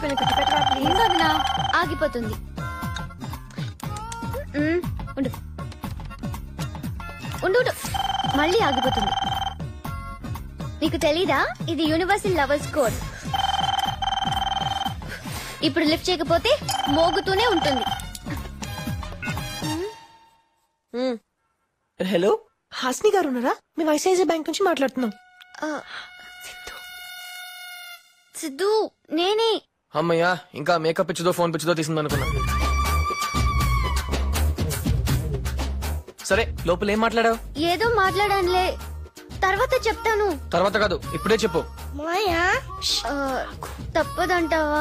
అయిపోయిన కుట్టి పెట్టరా ప్లీజ్ ఉండదునా ఆగిపోతుంది మ్మ్, ఉండు ఉండు ఉండు మళ్ళీ ఆగిపోతుంది నీకు తెలీదా ఇది యూనివర్సల్ లవర్స్ కోడ్ ఇప్పుడు లిఫ్ట్ చేయకపోతే మోగుతూనే ఉంటుంది హలో హాస్ని గారు ఉన్నారా మేము ఐసిఐసిఐ బ్యాంక్ నుంచి మాట్లాడుతున్నాం ఆ, సిద్ధు నేనే అమ్మయ్యా ఇంకా మేకప్ పిచ్చిదో ఫోన్ పిచ్చిదో తీసింది అనుకున్నా సరే లోపల ఏం మాట్లాడావు ఏదో మాట్లాడానులే తర్వాత చెప్తాను తర్వాత కాదు ఇప్పుడే చెప్పు ఆ, తప్పదంటావా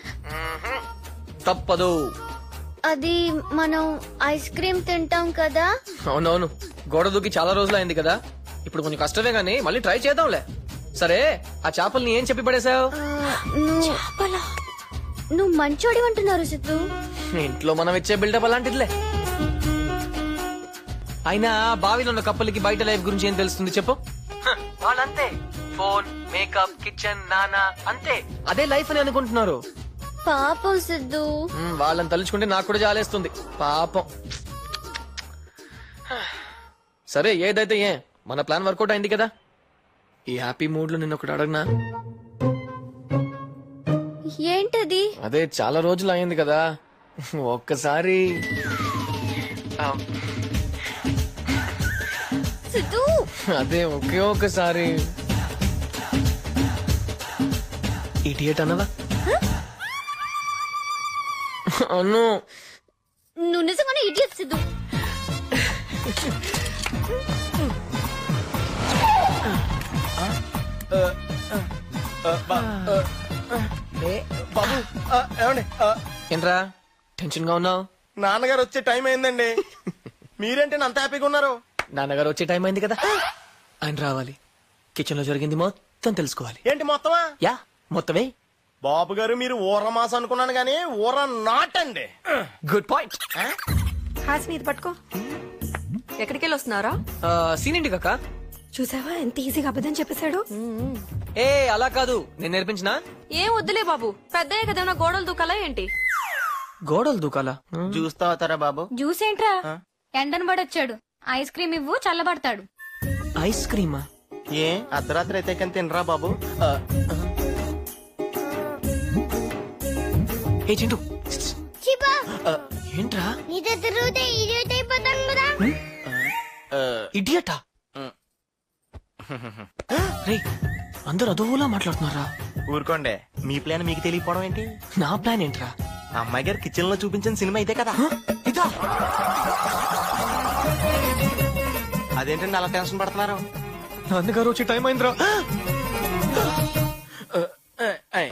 తప్పదు అది మనం ఐస్ క్రీమ్ తింటాం కదా అవునవును గోడ దూకి చాలా రోజులు అయింది కదా ఇప్పుడు కొంచెం కష్టమే గానీ మళ్ళీ ట్రై చేద్దాంలే సరే ఆ చేపల్ని ఏం చెప్పి పడేసావు ఆ, నువ్వు నువ్వు మంచోడి అంటున్నారు సిద్ధు ఇంట్లో మనం ఇచ్చే బిల్డప్ అలాంటిదిలే అయినా బావిలో ఉన్న కప్పలకి బయట లైఫ్ గురించి ఏం తెలుస్తుంది చెప్పు హ, వాళ్ళంతే ఫోన్ మేకప్ కిచెన్ నానా అంతే అదే లైఫ్ అని అనుకుంటున్నారు పాపం సిద్ధు మ్, వాళ్ళని తలుచుకుంటే నాకు కూడా జాలేస్తుంది పాపం సరే ఏదైతే ఏ మన ప్లాన్ వర్కౌట్ అయింది కదా ఈ హ్యాపీ మూడ్ లో నిన్న ఒకటి అడగనా ఏంటది అదే చాలా రోజులు అయింది కదా ఒక్కసారి ఆ, సిద్ధు అదే ఒకే ఒక్కసారి ఇడియట్ అన్నవా అన్ను నువ్వు నిజంగానే ఇడియట్ సిద్ధు బాబు ఆ, ఏమండి ఆ, ఏంట్రా టెన్షన్ గా ఉన్నావు నాన్నగారు వచ్చే టైం అయిందండి మీరేంటి అంత హ్యాపీగా ఉన్నారు నాన్నగారు వచ్చే టైం అయింది కదా ఆయన రావాలి కిచెన్ లో జరిగింది మొత్తం తెలుసుకోవాలి ఏంటి మొత్తమా యా మొత్తమే బాబు గారు మీరు ఊర మాస అనుకున్నాను గానీ ఊర నాటండి గుడ్ పాయింట్ హాస్ని ఇది పట్టుకో ఎక్కడికి వెళ్ళి వస్తున్నారా సీనిండి కాక చూసావా ఎంత ఈజీగా అబద్ధం చెప్పేశాడు ఏ అలా కాదు నేను నేర్పించిన ఏం వద్దులే బాబు పెద్దయ్య కదా గోడలు దూకాలా ఏంటి గోడలు దూకాలా చూస్తా అవుతారా బాబు జ్యూస్ ఏంట్రా ఎండను పడొచ్చాడు ఐస్ క్రీమ్ ఇవ్వు చల్లబడతాడు ఐస్ క్రీమా ఏ అర్ధరాత్రి అయితే కానీ తినరా బాబు ఆ, ఏ చింటూ ఆ, ఏంట్రా ఆ, ఇడియటా రే అందరు అదోలా మాట్లాడుతున్నారా ఊరుకోండి మీ ప్లాన్ మీకు తెలియకపోవడం ఏంటి నా ప్లాన్ ఏంట్రా అమ్మాయి గారు కిచెన్ లో చూపించిన సినిమా ఇదే కదా హ? ఇదా అదేంటండి అలా టెన్షన్ పడుతున్నారు నాన్నగారు వచ్చే టైం అయిందిరా ఆ, ఆ, ఆ.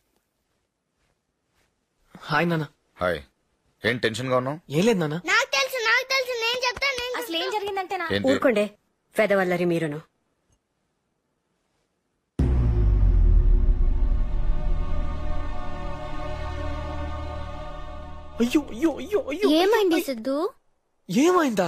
హాయ్ నాన్న హాయ్ ఏం టెన్షన్ గా ఉన్నావు ఏం లేదు నాన్న నాకు తెలుసు నాకు తెలుసు నేను చెప్తాను అసలు ఏం జరిగిందంటే నా ఏంటి ఊరుకోండే పెదవల్లరి మీరును అయ్యో అయ్యో అయ్యో అయ్యో ఏమైంది సిద్ధు ఏమైందా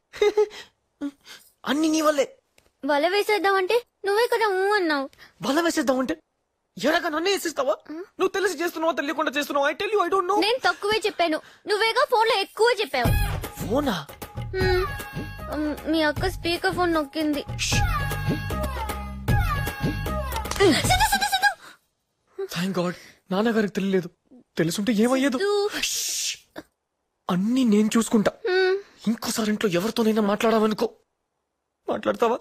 అన్ని నీ వల్లే వల వేసేద్దామంటే నువ్వే కదా ఊ అన్నావు బల వేసేద్దామంటే ఎడగా నన్నే వేసిస్తావా నువ్వు తెలిసి చేస్తున్నావా తెలియకుండా చేస్తున్నావా I tell you I don't know నేను తక్కువే చెప్పాను నువ్వేగా ఫోన్ లో ఎక్కువ చెప్పావు ఫోనా హ్మ్. ఉమ్, మీ అక్క స్పీకర్ ఫోన్ నొక్కింది సిద్ధు, సిద్ధు, సిద్ధు. థ్యాంక్ గాడ్ నాన్నగారికి తెలియలేదు తెలుసుంటే ఏమయ్యేదు సిద్ధు. అన్ని నేను చూసుకుంటా హ్మ్. ఇంకోసారి ఇంట్లో ఎవరితోనైనా మాట్లాడావనుకో మాట్లాడతావా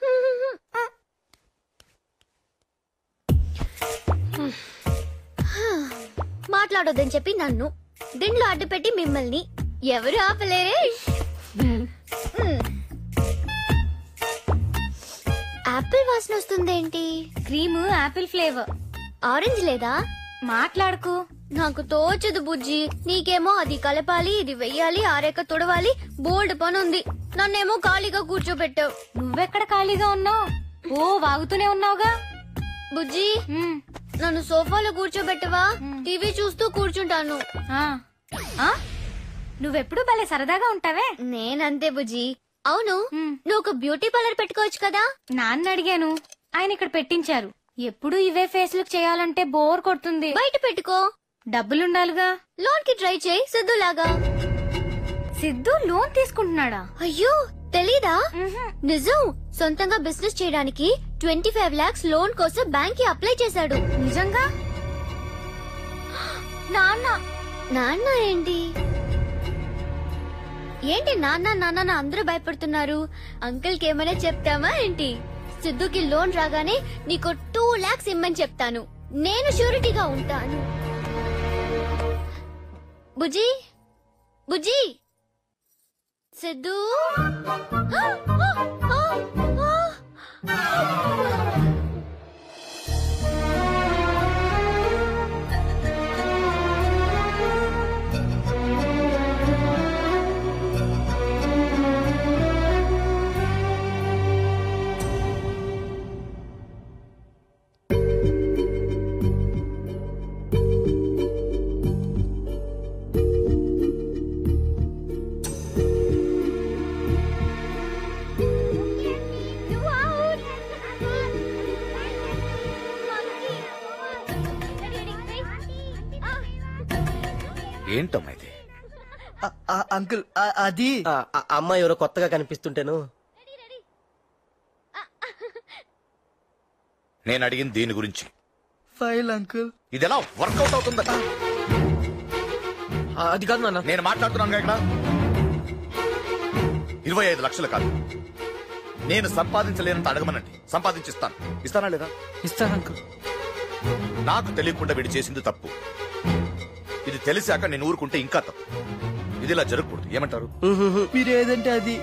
మాట్లాడొద్దని చెప్పి నన్ను దీంట్లో అడ్డుపెట్టి మిమ్మల్ని ఎవరు ఆపలేరే హ్మ్. యాపిల్ వాసన వస్తుందేంటి క్రీమ్ యాపిల్ ఫ్లేవర్ ఆరెంజ్ లేదా మాట్లాడుకో నాకు తోచదు బుజ్జి నీకేమో అది కలపాలి ఇది వెయ్యాలి ఆరేక తుడవాలి బోల్డ్ పని ఉంది నన్నేమో ఖాళీగా కూర్చోబెట్టావు నువ్వెక్కడ ఖాళీగా ఉన్నావు ఓ వాగుతూనే ఉన్నావుగా బుజ్జి నన్ను సోఫాలో కూర్చోబెట్టవా టీవీ చూస్తూ కూర్చుంటాను నువ్వెప్పుడు భలే సరదాగా ఉంటావే నేనంతే బుజ్జి అవును నువ్వు ఒక బ్యూటీ పార్లర్ పెట్టుకోవచ్చు కదా నాన్న అడిగాను ఆయన ఇక్కడ పెట్టించారు ఎప్పుడు ఇవే ఫేస్లకు చేయాలంటే బోర్ కొడుతుంది బయట పెట్టుకో డబ్బులుండాలిగా లోన్ కి ట్రై చేయి సిద్ధులాగా సిద్ధు లోన్ తీసుకుంటున్నాడా అయ్యో తెలీదా నిజం సొంతంగా బిజినెస్ చేయడానికి ట్వంటీ ఫైవ్ లాక్స్ లోన్ కోసం బ్యాంక్ కి అప్లై చేశాడు నిజంగా నాన్న నాన్న ఏంటి ఏంటి నాన్న నాన్న నా అందరూ భయపడుతున్నారు అంకుల్ కి ఏమైనా చెప్తామా ఏంటి సిద్ధుకి లోన్ రాగానే నీకు టూ లాక్స్ ఇమ్మని చెప్తాను నేను షూరిటీగా ఉంటాను బుజ్జి బుజ్జి సిద్ధు ఏంటమ్మా ఇది అంకుల్ అది ఆ, ఆ అమ్మాయి ఎవరో కొత్తగా కనిపిస్తుంటేను నేను అడిగింది దీని గురించి ఫైల్ అంకుల్ ఇది ఎలా వర్కౌట్ అవుతుందట ఆ, అది కాదు నాన్న నేను మాట్లాడుతున్నాను ఇక్కడ ఇరవై ఐదు లక్షలు కాదు నేను సంపాదించలేనంత అడగమనండి సంపాదించిస్తాను ఇస్తానా లేదా ఇస్తాను అంకుల్ నాకు తెలియకుండా వీడు చేసింది తప్పు ఇది తెలిసాక నేను ఊరుకుంటే ఇంకా తప్పు ఇది ఇలా జరగకూడదు ఏమంటారు మీరు ఏదంటే అది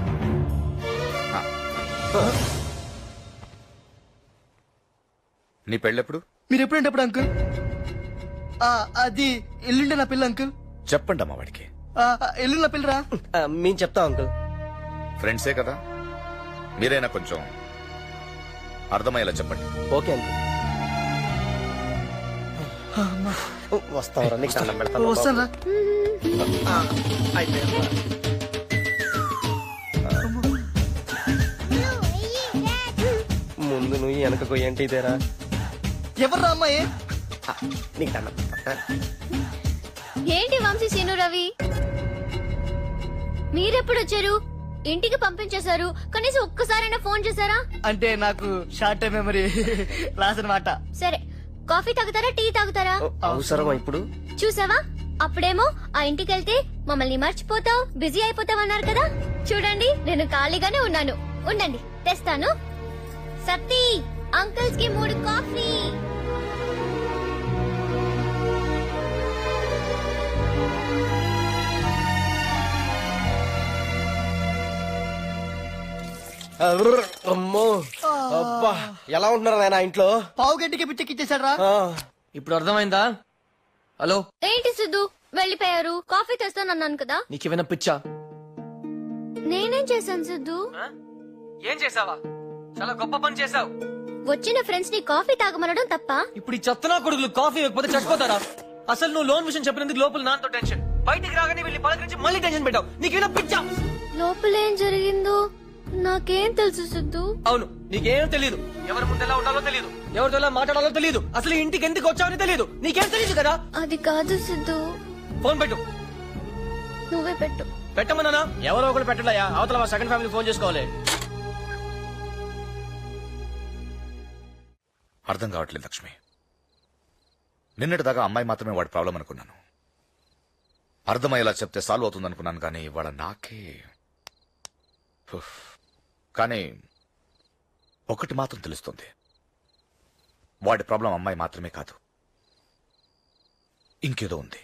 నీ పెళ్ళెప్పుడు మీరు ఎప్పుడంటే అంకుల్ ఆ, అది ఎల్లుండే నా పిల్ల అంకుల్ చెప్పండి అమ్మా వాడికి ఆ, ఆ, ఎల్లుండి నా పిల్లరా ఆ, మేము చెప్తాం అంకుల్ ఫ్రెండ్సే కదా మీరైనా కొంచెం అర్థమయ్యేలా చెప్పండి ఓకే అంకుల్ వస్తాం రా నీకు దండం పెడతాను వస్తాను రా ఆ, అయిపోయింది. ముందు నువ్వు వెనక కొయ్యంటే ఇదేరా ఎవర్రా అమ్మాయి ఆ, నీకు దండం పెడతా. ఏంటి వంశీ సీను రవి మీరెప్పుడు వచ్చారు ఇంటికి పంపించేశారు కనీసం ఒక్కసారైనా ఫోన్ చేశారా అంటే నాకు షార్ట్ టైం మెమరీ లాస్ అనమాట సరే కాఫీ తాగుతారా టీ తాగుతారా ఓ, అవసరమా ఇప్పుడు చూసావా అప్పుడేమో ఆ ఇంటికి వెళ్తే మమ్మల్ని మర్చిపోతావు బిజీ అయిపోతావు అన్నారు కదా చూడండి నేను ఖాళీగానే ఉన్నాను ఉండండి తెస్తాను సత్తి అంకుల్స్ కి మూడు కాఫీ అర్ర్, అమ్మో అబ్బా ఎలా ఉంటున్నారు నాయన ఇంట్లో పావు గంటకి పిచ్చెక్కిచ్చేసాడు రా ఆ, ఇప్పుడు అర్థమైందా హలో ఏంటి సిద్ధు వెళ్ళిపోయారు కాఫీ తెస్తానన్నాను కదా నీకేమైనా పిచ్చా నేనేం చేశాను సిద్ధు ఆ? ఏం చేసావా చాలా గొప్ప పని చేసావు వచ్చిన ఫ్రెండ్స్ ని కాఫీ తాగమనడం తప్ప ఇప్పుడు ఈ చెత్తనా కొడుకులు కాఫీ ఇవ్వకపోతే చచ్చిపోతారా అసలు నువ్వు లోన్ విషయం చెప్పినందుకు లోపల నాన్నతో టెన్షన్ బయటికి రాగానే వెళ్ళి పలకరించి మళ్ళీ టెన్షన్ పెట్టావు నీకేమైనా పిచ్చా లోపలేం జరిగిందో నాకేం తెలుసు సిద్ధు అవును నీకేం తెలియదు ఎవరి ముందు ఎలా ఉండాలో తెలియదు ఎవరితో ఎలా మాట్లాడాలో తెలియదు అసలు ఈ ఇంటికి ఎందుకు వచ్చావని తెలియదు నీకేం తెలియదు కదా అది కాదు సిద్ధు ఫోన్ పెట్టు నువ్వే పెట్టు పెట్టమన్నానా ఎవరో ఒకరు పెట్టలయ్యా అవతల మా సెకండ్ ఫ్యామిలీ ఫోన్ చేసుకోవాలి అర్థం కావట్లేదు లక్ష్మి నిన్నటిదాకా అమ్మాయి మాత్రమే వాడి ప్రాబ్లం అనుకున్నాను అర్థమయ్యేలా చెప్తే సాల్వ్ అవుతుంది అనుకున్నాను కానీ ఇవాళ నాకే ఉఫ్. కానీ ఒకటి మాత్రం తెలుస్తుంది వాడి ప్రాబ్లం అమ్మాయి మాత్రమే కాదు ఇంకేదో ఉంది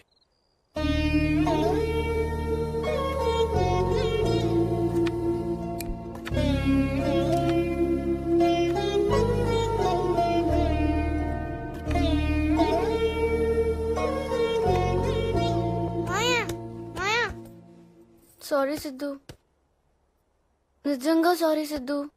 సారీ సిద్ధు నిజంగా సారీ సిద్ధు